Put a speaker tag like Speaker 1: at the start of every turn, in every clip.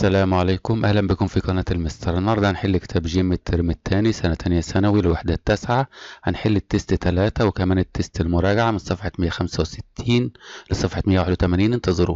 Speaker 1: السلام عليكم أهلا بكم في قناة المستر النهاردة هنحل كتاب جيم الترم الثاني سنة تانية ثانوي الوحدة التاسعة هنحل التست تلاتة وكمان التست المراجعة من صفحة 165 لصفحة 181 انتظروا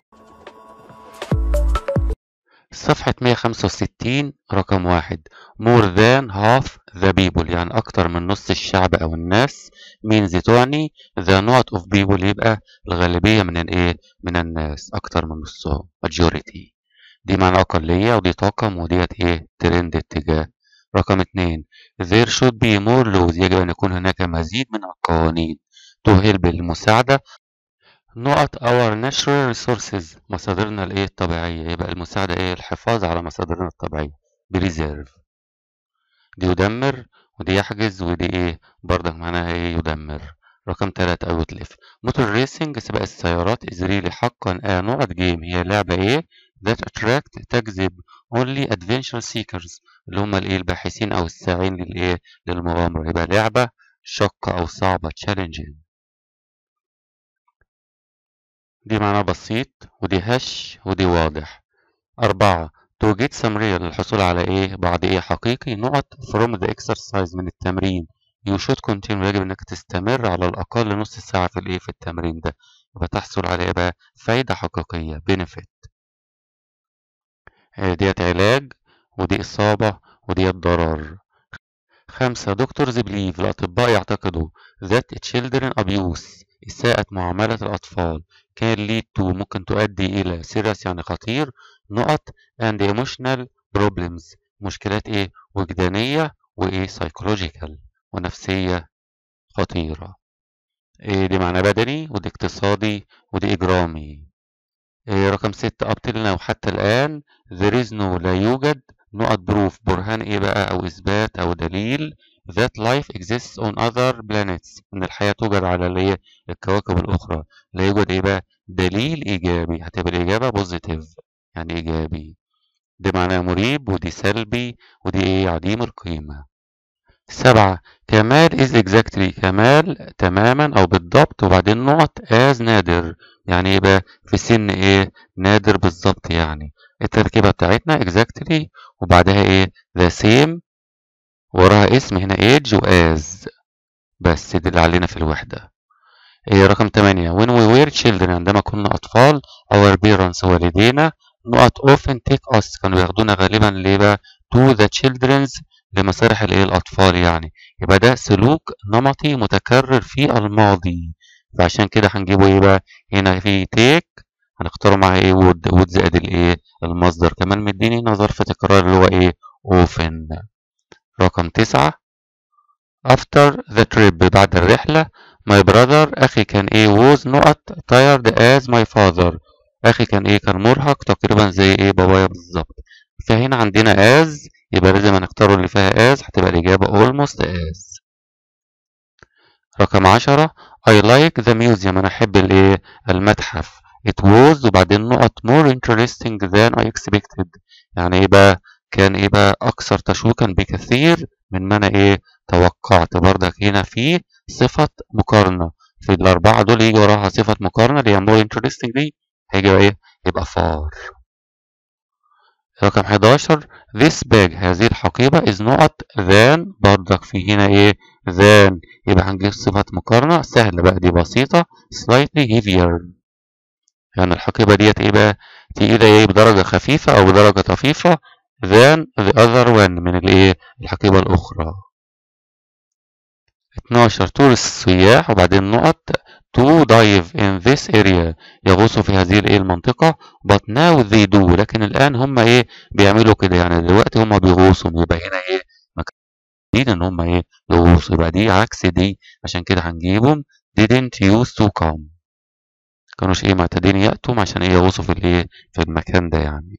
Speaker 1: صفحة 165 رقم واحد more than half the people يعني أكتر من نص الشعب أو الناس means تعني the not of people يبقى الغالبية من الإيه من الناس أكتر من نصهم majority دي معنى أقلية ودي طاقم وديت إيه ترند اتجاه رقم اتنين there should be more laws يجب أن يكون هناك مزيد من القوانين to help المساعدة نقط our natural resources مصادرنا الإيه الطبيعية يبقى المساعدة إيه الحفاظ على مصادرنا الطبيعية preserve دي يدمر ودي يحجز ودي إيه برضك معناها إيه يدمر رقم تلاتة أو يتلف موتور ريسنج سباق السيارات is really حقا آه نقط جيم هي لعبة إيه that attract تجذب only adventure seekers اللي هم الايه الباحثين او الساعين للايه للمغامره يبقى لعبه شاقه او صعبه challenging دي معناها بسيط ودي هش ودي واضح أربعة to get some real الحصول على إيه بعد إيه حقيقي نقط from the exercise من التمرين you should continue يجب إنك تستمر على الأقل نص ساعة في الإيه في التمرين ده يبقى تحصل على إيه بقى فايدة حقيقية benefit ديت علاج ودي إصابة وديت ضرر خمسة دكتورز بليف الأطباء يعتقدوا that children abuse إساءة معاملة الأطفال can lead to ممكن تؤدي إلى serious يعني خطير نقط and emotional problems مشكلات إيه وجدانية وإيه psychological ونفسية خطيرة إيه دي معنى بدني ودي اقتصادي ودي إجرامي إيه رقم ستة up till now حتى الآن there is no لا يوجد نقط بروف برهان إيه بقى أو إثبات أو دليل that life exists on other planets إن الحياة توجد على اللي الكواكب الأخرى لا يوجد إيه بقى دليل إيجابي هتبقى الإجابة بوزيتيف يعني إيجابي دي معناها مريب ودي سلبي ودي إيه عديم القيمة سبعة كمال is exactly كمال تماما أو بالضبط وبعدين نقط as نادر يعني ايه بقى في سن ايه نادر بالظبط يعني التركيبة بتاعتنا exactly وبعدها ايه the same وراها اسم هنا age و as بس دي اللي علينا في الوحدة إيه رقم 8 when we were children عندما كنا أطفال our parents والدينا نقط often take us كانوا ياخدونا غالبا ليه بقى to the children's لمسارح الايه الأطفال يعني يبقى ده سلوك نمطي متكرر في الماضي فعشان كده هنجيبه ايه بقى هنا في تيك هنختاره معاه ايه وود وود زائد الايه المصدر كمان مديني هنا ظرف تكرار اللي هو ايه اوفن رقم تسعة after the trip بعد الرحلة my brother أخي كان ايه was نقط tired as my father أخي كان ايه كان مرهق تقريبا زي ايه بابايا بالظبط فهنا عندنا as يبقى لازم هنختار اللي فيها as هتبقى الإجابة almost as رقم عشرة I like the museum أنا أحب الإيه المتحف it was وبعدين نقط more interesting than I expected يعني إيه بقى كان إيه بقى أكثر تشويقا بكثير من ما أنا إيه توقعت برضك هنا في صفة مقارنة في الأربعة دول يجي وراها صفة مقارنة اللي هي more interesting دي هيجي إيه يبقى far رقم 11 this bag هذه الحقيبة is نقط than برضك في هنا ايه than يبقى هنجيب صفة مقارنة سهلة بقى دي بسيطة slightly heavier يعني الحقيبة ديت ايه بقى تقيلة ايه بدرجة خفيفة او بدرجة طفيفة than the other one من الايه الحقيبة الأخرى 12 tourist سياح وبعدين نقط to dive in this area يغوصوا في هذه الايه المنطقة but now they do لكن الآن هم ايه بيعملوا كده يعني دلوقتي هم بيغوصوا يبقى هنا ايه مكان ان هم ايه يغوصوا يبقى دي عكس دي عشان كده هنجيبهم didn't use to come كانوش ايه معتادين يأتوا عشان ايه يغوصوا في الايه في المكان ده يعني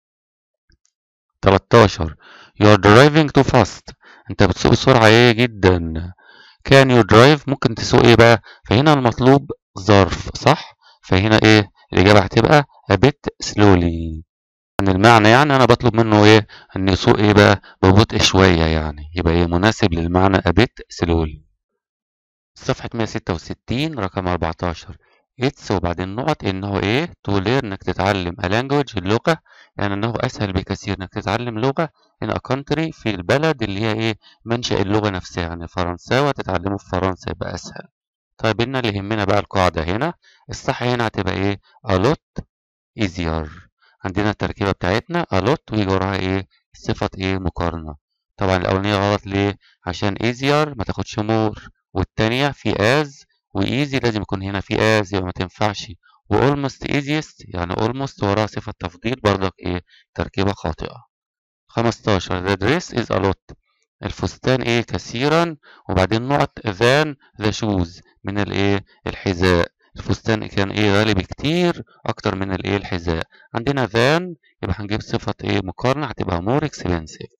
Speaker 1: 13 you are driving too fast انت بتسوق بسرعة ايه جدا can you drive ممكن تسوق ايه بقى فهنا المطلوب ظرف صح فهنا ايه الاجابه هتبقى a bit slowly يعني المعنى يعني انا بطلب منه ايه ان يسوق ايه بقى ببطء شويه يعني يبقى ايه مناسب للمعنى a bit slowly صفحه 166 رقم 14 it's وبعدين نقط إنه إيه to learn إنك تتعلم a language اللغة يعني إنه أسهل بكثير إنك تتعلم لغة in a country في البلد اللي هي إيه منشأ اللغة نفسها يعني فرنساوي تتعلمه في فرنسا يبقى أسهل طيب إن اللي يهمنا بقى القاعدة هنا الصح هنا هتبقى إيه a lot easier عندنا التركيبة بتاعتنا a lot ويجي وراها إيه صفة إيه مقارنة طبعا الأولانية غلط ليه عشان easier ما تاخدش more والتانية في as وإيزي لازم يكون هنا في as يبقى ما تنفعش وأولموست easiest يعني almost وراها صفة تفضيل برضك إيه تركيبة خاطئة 15 the dress is a lot الفستان إيه كثيرا وبعدين نقط than the shoes من الإيه الحذاء الفستان كان إيه غالي بكتير أكتر من الإيه الحذاء عندنا than يبقى هنجيب صفة إيه مقارنة هتبقى more expensive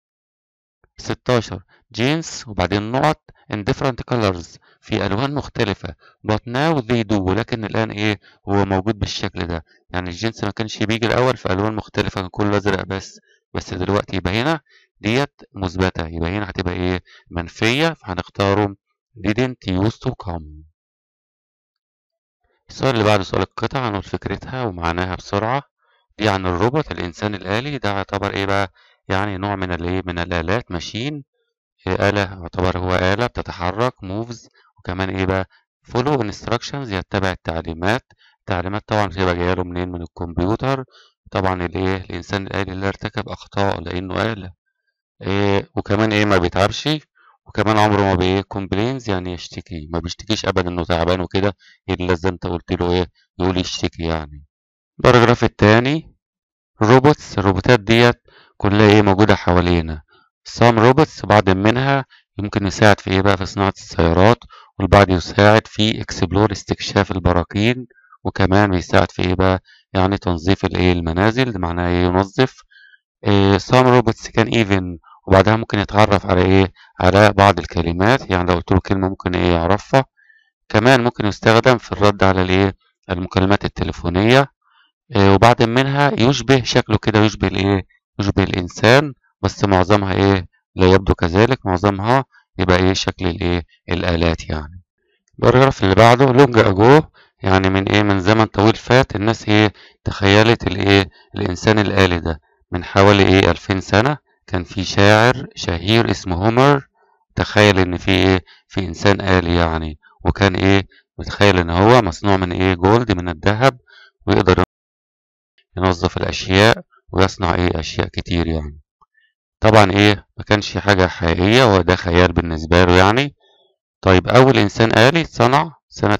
Speaker 1: 16 جينز وبعدين نقط in different colors في ألوان مختلفة but now they do ولكن الآن إيه هو موجود بالشكل ده يعني الجنس ما كانش بيجي الأول في ألوان مختلفة كان كله أزرق بس بس دلوقتي يبقى هنا ديت مثبتة يبقى هنا هتبقى إيه منفية فهنختاره didn't used to come السؤال اللي بعده سؤال القطع هنقول فكرتها ومعناها بسرعة دي عن الروبوت الإنسان الآلي ده يعتبر إيه بقى يعني نوع من الإيه من الآلات ماشين آلة يعتبر هو آلة بتتحرك moves وكمان إيه بقى follow instructions يتبع التعليمات التعليمات طبعا بتبقى جاية له منين من الكمبيوتر طبعا الإيه الإنسان الآلي اللي ارتكب أخطاء لأنه آلة إيه وكمان إيه ما بيتعبش وكمان عمره ما بإيه كومبلينز يعني يشتكي ما بيشتكيش أبدا إنه تعبان وكده إلا إذا أنت قلت له إيه يقول يشتكي يعني الباراجراف التاني روبوتس الروبوتات ديت كلها إيه موجودة حوالينا some robots بعض منها يمكن يساعد في إيه بقى في صناعة السيارات والبعض يساعد في اكسبلور استكشاف البراكين وكمان بيساعد في إيه بقى يعني تنظيف الإيه المنازل ده معناه إيه ينظف إيه some robots can even وبعدها ممكن يتعرف على إيه على بعض الكلمات يعني لو قلت له كلمة ممكن إيه يعرفها كمان ممكن يستخدم في الرد على الإيه المكالمات التليفونية إيه وبعض منها يشبه شكله كده يشبه الإيه يشبه الإنسان بس معظمها ايه لا يبدو كذلك معظمها يبقى ايه شكل الايه الالات يعني الباراجراف اللي بعده لونج اجو يعني من ايه من زمن طويل فات الناس ايه تخيلت الايه الانسان الالي ده من حوالي ايه 2000 سنه كان في شاعر شهير اسمه هومر تخيل ان في ايه في انسان آلي يعني وكان ايه متخيل ان هو مصنوع من ايه جولد من الذهب ويقدر ينظف الاشياء ويصنع ايه اشياء كتير يعني طبعا ايه ما كانش حاجة حقيقية وده خيال بالنسبة له يعني طيب اول انسان آلي اتصنع سنة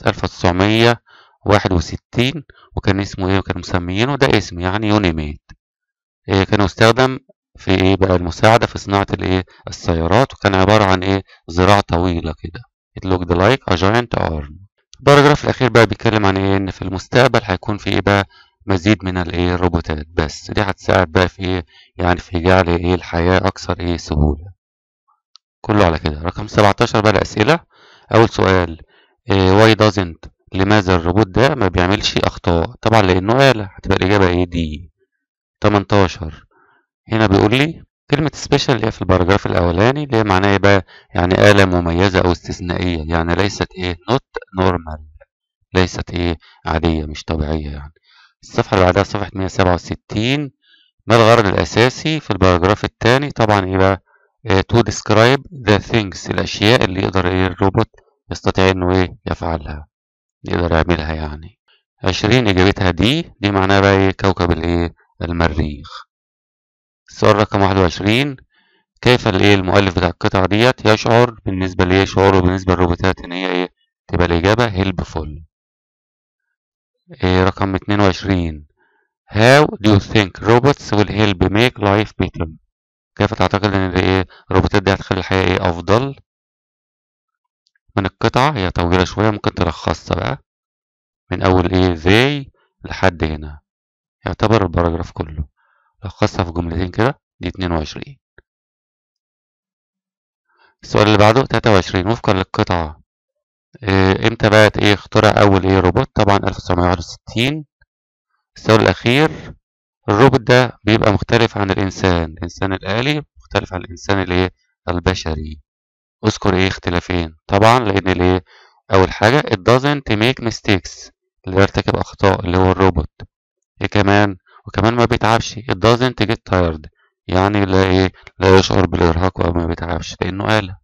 Speaker 1: 1961 وكان اسمه ايه وكان مسميينه ده اسم يعني يونيميد إيه كان يستخدم في ايه بقى المساعدة في صناعة الايه السيارات وكان عبارة عن ايه ذراع طويلة كده it looked like a giant arm الباراجراف الأخير بقى بيتكلم عن ايه إن في المستقبل هيكون في ايه بقى مزيد من الايه الروبوتات بس دي هتساعد بقى في ايه يعني في جعل ايه الحياة أكثر ايه سهولة كله على كده رقم 17 بقى الأسئلة أول سؤال إيه why doesn't لماذا الروبوت ده ما بيعملش أخطاء طبعا لأنه آلة هتبقى الإجابة ايه دي 18 هنا بيقول لي كلمة سبيشال اللي هي في الباراجراف الأولاني اللي هي معناها إيه بقى يعني آلة مميزة أو استثنائية يعني ليست إيه نوت نورمال ليست إيه عادية مش طبيعية يعني الصفحة اللي بعدها صفحة 167 ما الغرض الأساسي في الباراجراف الثاني طبعا إيه بقى إيه to describe the things الأشياء اللي يقدر إيه الروبوت يستطيع إنه إيه يفعلها يقدر يعملها يعني 20 إجابتها دي دي معناها بقى إيه كوكب الإيه المريخ السؤال رقم 21 كيف الايه المؤلف بتاع القطعة ديت يشعر بالنسبة ليه شعوره بالنسبة للروبوتات ان هي ايه تبقى الإجابة helpful إيه رقم 22 How do you think robots will help make life better كيف تعتقد ان ايه الروبوتات دي هتخلي الحياة ايه افضل من القطعة هي طويلة شوية ممكن تلخصها بقى من اول ايه they لحد هنا يعتبر الباراجراف كله لخصها في جملتين كده دي 22 السؤال اللي بعده 23 وفقا للقطعة إيه امتى بقت ايه اخترع اول ايه روبوت طبعا 1961 السؤال الاخير الروبوت ده بيبقى مختلف عن الانسان الانسان الالي مختلف عن الانسان الايه البشري اذكر ايه اختلافين طبعا لان الايه اول حاجة it doesn't make mistakes اللي يرتكب أخطاء اللي هو الروبوت إيه كمان وكمان ما بيتعبش it doesn't get tired يعني لا إيه لا يشعر بالإرهاق أو ما بيتعبش لأنه آلة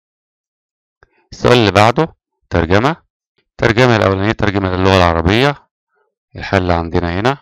Speaker 1: السؤال اللي بعده ترجمة الترجمة الأولانية ترجمة للغة العربية الحل عندنا هنا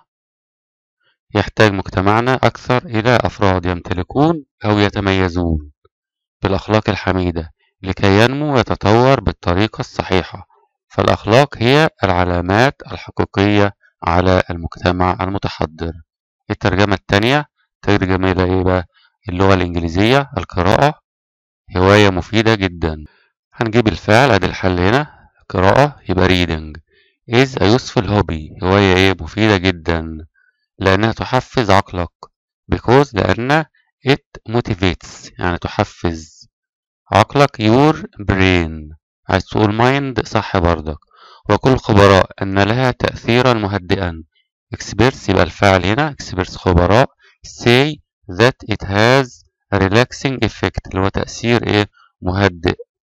Speaker 1: يحتاج مجتمعنا أكثر إلى أفراد يمتلكون أو يتميزون بالأخلاق الحميدة لكي ينمو ويتطور بالطريقة الصحيحة فالأخلاق هي العلامات الحقيقية على المجتمع المتحضر الترجمة الثانية ترجمة إلى إيه بقى اللغة الإنجليزية القراءة هواية مفيدة جدا هنجيب الفعل أدي الحل هنا قراءة يبقى reading is a useful hobby هواية إيه مفيدة جدا لأنها تحفز عقلك because لأن it motivates يعني تحفز عقلك your brain عايز تقول mind صح برضك وكل الخبراء أن لها تأثيرا مهدئا experts يبقى الفاعل هنا experts خبراء say that it has a relaxing effect اللي هو تأثير إيه مهدئ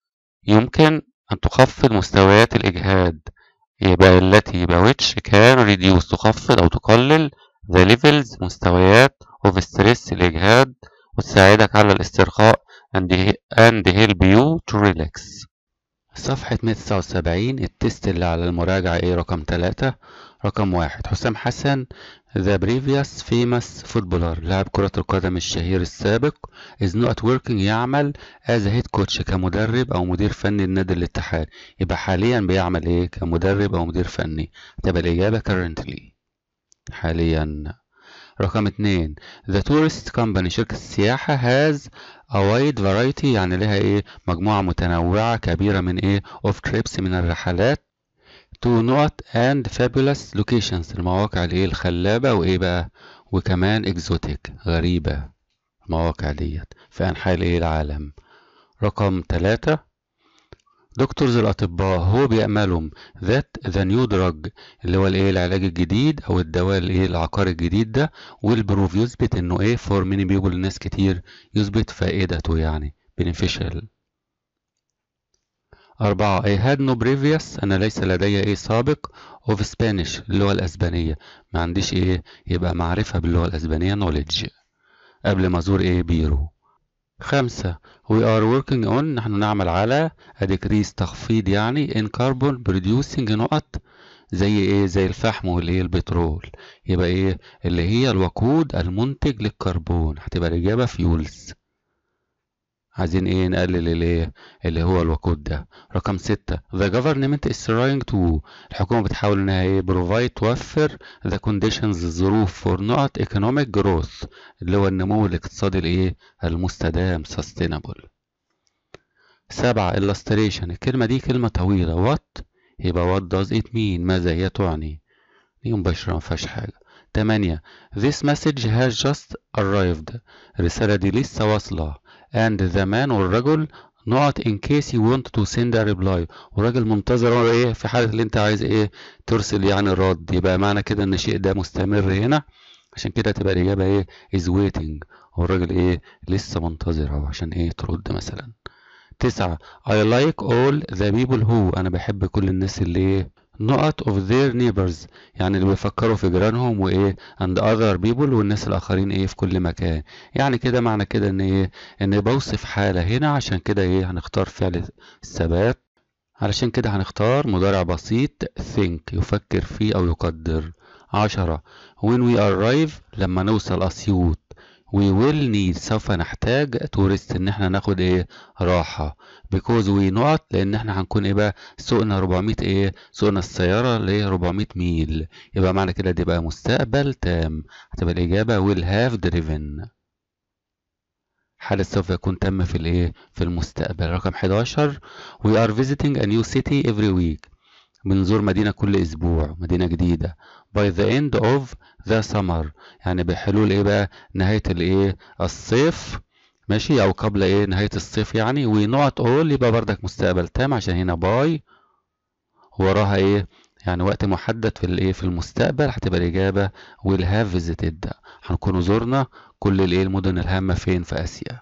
Speaker 1: يمكن أن تخفض مستويات الإجهاد يبقى التي يبقى which can reduce تخفض أو تقلل the levels مستويات of stress الإجهاد وتساعدك على الاسترخاء and, and help you to relax صفحة 179 التست اللي على المراجعة ايه رقم 3 رقم واحد حسام حسن The previous famous footballer لاعب كرة القدم الشهير السابق is not working يعمل as a head coach كمدرب أو مدير فني لنادي الاتحاد يبقى حاليا بيعمل ايه كمدرب أو مدير فني تبقى الإجابة currently حاليا رقم اتنين The tourist company شركة السياحة has a wide variety يعني لها ايه مجموعة متنوعة كبيرة من ايه of trips من الرحلات to نقط and fabulous locations المواقع الايه الخلابة وايه بقى وكمان exotic غريبة المواقع ديت في أنحاء الايه العالم رقم تلاتة دكتورز الأطباء هو بيأملهم that the new drug اللي هو الايه العلاج الجديد أو الدواء الايه العقار الجديد ده والبروف يثبت إنه ايه for many people لناس كتير يثبت فائدته يعني beneficial أربعة I had no previous أنا ليس لدي إيه سابق of Spanish اللغة الأسبانية ما عنديش إيه يبقى معرفة باللغة الأسبانية knowledge قبل ما أزور إيه بيرو خمسة we are working on نحن نعمل على a decrease تخفيض يعني in carbon producing نقط زي ايه زي الفحم والايه البترول يبقى ايه اللي هي الوقود المنتج للكربون هتبقى الإجابة فيولز عايزين ايه نقلل الايه اللي هو الوقود ده رقم ستة the government is trying to الحكومة بتحاول انها ايه provide توفر the conditions الظروف for نقط economic growth اللي هو النمو الاقتصادي الايه المستدام sustainable سبعة illustration الكلمة دي كلمة طويلة what يبقى what does it mean ماذا هي تعني دي مباشرة مفيهاش حاجة تمانية this message has just arrived الرسالة دي لسه واصلة and the man والرجل نقط in case you want to send a reply والراجل منتظر ايه في حالة اللي انت عايز ايه ترسل يعني الرد يبقى معنى كده ان الشيء ده مستمر هنا عشان كده تبقى الإجابة ايه is waiting هو الراجل ايه لسه منتظر اهو عشان ايه ترد مثلا تسعة I like all the people who أنا بحب كل الناس اللي ايه نقط of their neighbors يعني اللي بيفكروا في جيرانهم وايه and other people والناس الاخرين ايه في كل مكان يعني كده معنى كده ان ايه ان بوصف حالة هنا عشان كده ايه هنختار فعل الثبات علشان كده هنختار مضارع بسيط think يفكر فيه او يقدر عشرة when we arrive لما نوصل اسيوط we will need سوف نحتاج تورست ان احنا ناخد ايه راحة because we نقط لان احنا هنكون ايه بقى سوقنا 400 ايه سوقنا السيارة اللي هي 400 ميل يبقى معنى كده دي بقى مستقبل تام هتبقى الاجابة will have driven حدث سوف يكون تم في الايه في المستقبل رقم 11 we are visiting a new city every week بنزور مدينة كل أسبوع مدينة جديدة by the end of the summer يعني بحلول إيه بقى نهاية الإيه الصيف ماشي أو قبل إيه نهاية الصيف يعني ونقط all يبقى بردك مستقبل تام عشان هنا by وراها إيه يعني وقت محدد في الإيه في المستقبل هتبقى الإجابة will have visited هنكون زرنا كل الإيه المدن الهامة فين في آسيا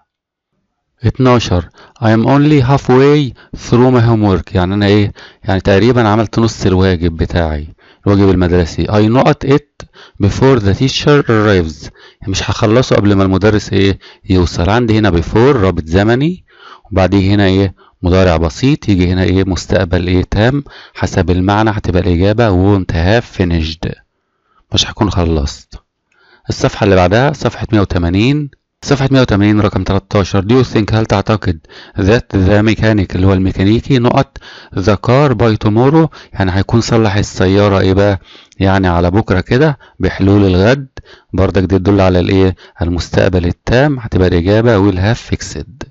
Speaker 1: 12 I am only halfway through my homework يعني أنا إيه يعني تقريبا عملت نص الواجب بتاعي الواجب المدرسي I not it before the teacher arrives مش هخلصه قبل ما المدرس ايه يوصل عندي هنا before رابط زمني وبعديه هنا ايه مضارع بسيط يجي هنا ايه مستقبل ايه تام حسب المعنى هتبقى الإجابة won't have finished مش هكون خلصت الصفحة اللي بعدها صفحة 180 صفحة 180 رقم 13 Do you think هل تعتقد that the mechanic اللي هو الميكانيكي نقط the car by tomorrow يعني هيكون صلح السيارة ايه بقى يعني على بكرة كده بحلول الغد برضك دي تدل على الايه المستقبل التام هتبقى الإجابة will have fixed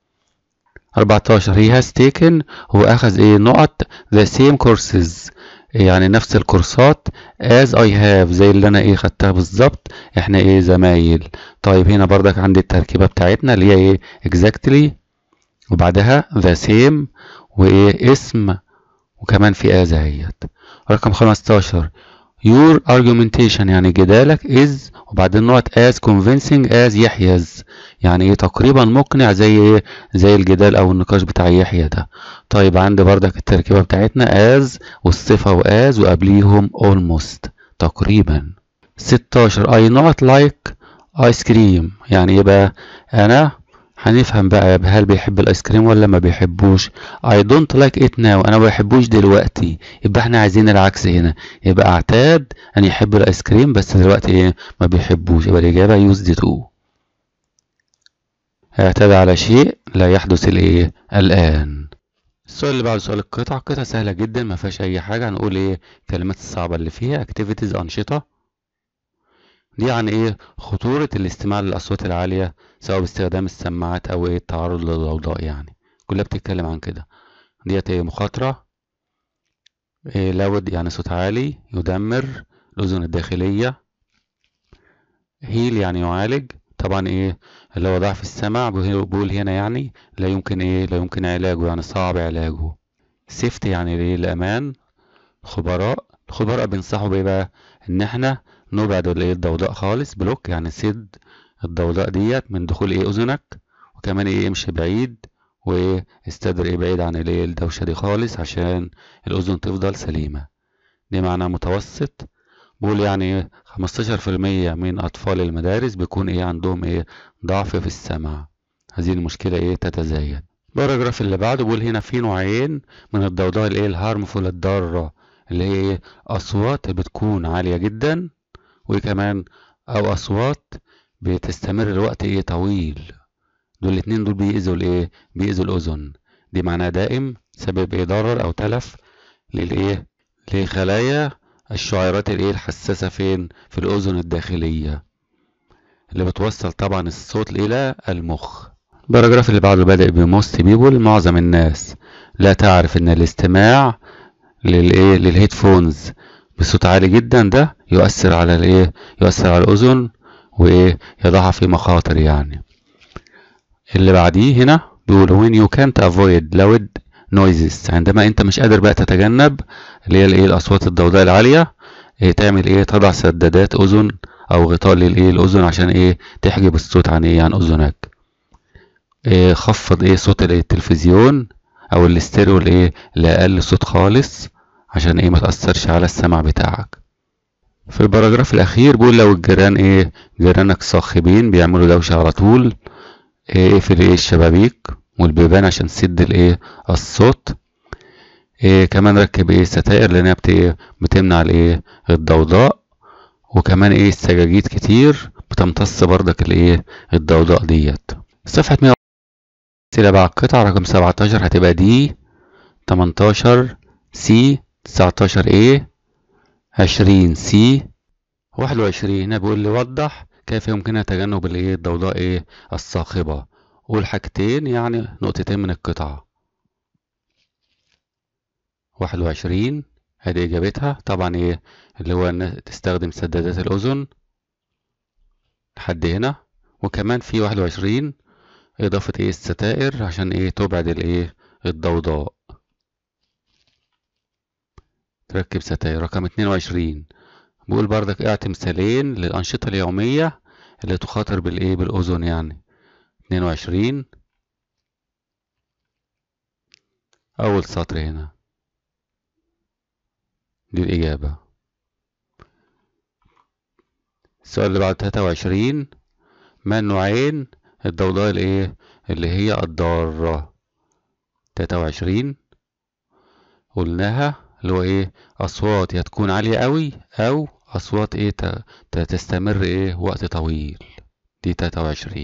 Speaker 1: 14 he has taken هو أخذ ايه نقط the same courses يعني نفس الكورسات as I have زي اللي انا ايه خدتها بالظبط احنا ايه زمايل طيب هنا بردك عندي التركيبة بتاعتنا اللي هي ايه exactly وبعدها the same وايه اسم وكمان في as اهيت رقم 15 your argumentation يعني جدالك is وبعدين نقط as convincing as يحيز يعني ايه تقريبا مقنع زي ايه زي الجدال او النقاش بتاع يحيى ده طيب عندي بردك التركيبة بتاعتنا as والصفة وas وقبليهم almost تقريبا 16 I not like ice cream يعني ايه بقى انا هنفهم بقى هل بيحب الايس كريم ولا ما بيحبوش I don't like it now انا ما بحبوش دلوقتي يبقى احنا عايزين العكس هنا يبقى اعتاد ان يحب الايس كريم بس دلوقتي ايه ما بيحبوش يبقى الاجابه used to اعتاد على شيء لا يحدث الايه الان السؤال اللي بعده سؤال القطع قطعة سهلة جدا ما فيهاش أي حاجة هنقول إيه الكلمات الصعبة اللي فيها activities أنشطة دي عن إيه خطورة الاستماع للأصوات العالية سواء باستخدام السماعات أو إيه التعرض للضوضاء يعني كلها بتتكلم عن كده ديت إيه مخاطرة إيه لاود يعني صوت عالي يدمر الأذن الداخلية هيل يعني يعالج طبعا ايه اللي هو ضعف السمع بقول هنا يعني لا يمكن ايه لا يمكن علاجه يعني صعب علاجه سيفت يعني ايه الامان خبراء الخبراء بينصحوا بايه بقى ان احنا نبعد الايه الضوضاء خالص بلوك يعني سد الضوضاء ديت من دخول ايه اذنك وكمان ايه امشي بعيد وايه استدر ايه بعيد عن الايه الدوشه دي خالص عشان الاذن تفضل سليمه دي معناها متوسط بقول يعني خمستاشر في المية من أطفال المدارس بيكون إيه عندهم إيه ضعف في السمع هذه المشكلة إيه تتزايد الباراجراف اللي بعده بيقول هنا في نوعين من الضوضاء الإيه الهارمفول الضارة اللي هي إيه أصوات بتكون عالية جدا وكمان أو أصوات بتستمر لوقت إيه طويل دول الاتنين دول بيأذوا الإيه بيأذوا الأذن دي معناها دائم سبب إيه ضرر أو تلف للإيه لخلايا الشعيرات الايه الحساسة فين في الأذن الداخلية اللي بتوصل طبعا الصوت إلى المخ الباراجراف اللي بعده بادئ بموست بيبول معظم الناس لا تعرف ان الاستماع للايه للهيدفونز بصوت عالي جدا ده يؤثر على الايه يؤثر على الأذن وايه يضعها في مخاطر يعني اللي بعديه هنا بيقول when you can't avoid loud noises عندما انت مش قادر بقى تتجنب اللي هي الايه الاصوات الضوضاء العاليه إيه تعمل ايه تضع سدادات اذن او غطاء للايه الاذن عشان ايه تحجب الصوت عن ايه عن اذنك إيه خفض ايه صوت التلفزيون او الاستيريو الايه لاقل صوت خالص عشان ايه ما تاثرش على السمع بتاعك في الباراجراف الاخير بيقول لو الجيران ايه جيرانك صاخبين بيعملوا دوشه على طول ايه اقفل ايه الشبابيك والبيبان عشان تسد الايه الصوت إيه كمان ركب ايه ستائر لانها بت بتمنع الايه الضوضاء وكمان ايه السجاجيد كتير بتمتص بردك الايه الضوضاء ديت صفحة 100 سيلة بعد قطعة رقم 17 هتبقى دي 18 سي 19 ايه 20 سي 21 هنا بيقول لي وضح كيف يمكننا تجنب الايه الضوضاء ايه الصاخبة قول حاجتين يعني نقطتين من القطعة واحد وعشرين ادي اجابتها طبعا ايه اللي هو ان تستخدم سدادات الاذن لحد هنا وكمان في واحد وعشرين اضافة ايه الستائر عشان ايه تبعد الايه الضوضاء تركب ستائر رقم اتنين وعشرين بقول بردك اعطي مثالين للأنشطة اليومية اللي تخاطر بالايه بالأذن يعني اتنين وعشرين أول سطر هنا دي الإجابة السؤال اللي بعد 23 ما النوعين الضوضاء الايه اللي هي الضارة 23 قلناها اللي هو ايه اصوات يا تكون عالية قوي او اصوات ايه تستمر ايه وقت طويل دي 23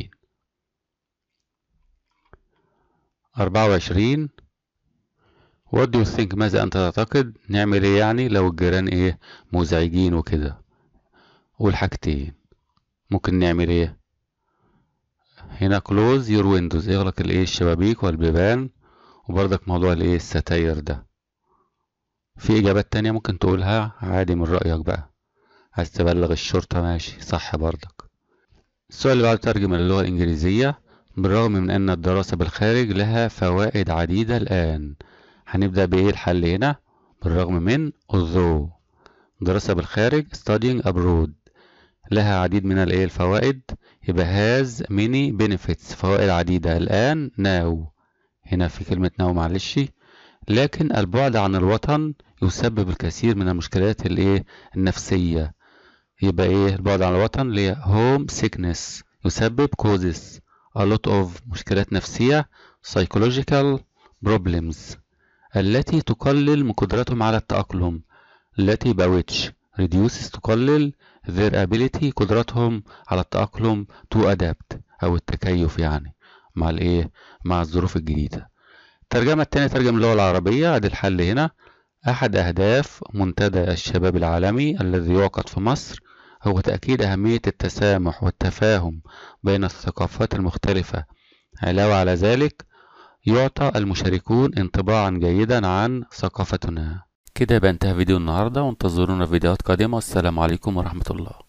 Speaker 1: 24 What do you think ماذا أنت تعتقد نعمل إيه يعني لو الجيران إيه مزعجين وكده والحاجتين ممكن نعمل إيه هنا close your windows اغلق الإيه الشبابيك والبيبان وبرضك موضوع الإيه الستاير ده في إجابات تانية ممكن تقولها عادي من رأيك بقى عايز تبلغ الشرطة ماشي صح برضك السؤال اللي بعده ترجمة للغة الإنجليزية بالرغم من أن الدراسة بالخارج لها فوائد عديدة الآن هنبدأ بإيه الحل هنا بالرغم من although دراسة بالخارج studying abroad لها عديد من الايه الفوائد يبقى has many benefits فوائد عديدة الآن now هنا في كلمة now معلش لكن البعد عن الوطن يسبب الكثير من المشكلات الايه النفسية يبقى ايه البعد عن الوطن اللي هي home sickness يسبب causes a lot of مشكلات نفسية psychological problems التي تقلل من قدرتهم على التأقلم التي by which reduces تقلل their ability قدرتهم على التأقلم to adapt أو التكيف يعني مع الإيه مع الظروف الجديدة الترجمة التانية ترجمة اللغة العربية ادي الحل هنا أحد أهداف منتدى الشباب العالمي الذي يعقد في مصر هو تأكيد أهمية التسامح والتفاهم بين الثقافات المختلفة علاوة على ذلك يعطى المشاركون انطباعا جيدا عن ثقافتنا كده يبقى انتهى فيديو النهاردة وانتظرونا في فيديوهات قادمة والسلام عليكم ورحمة الله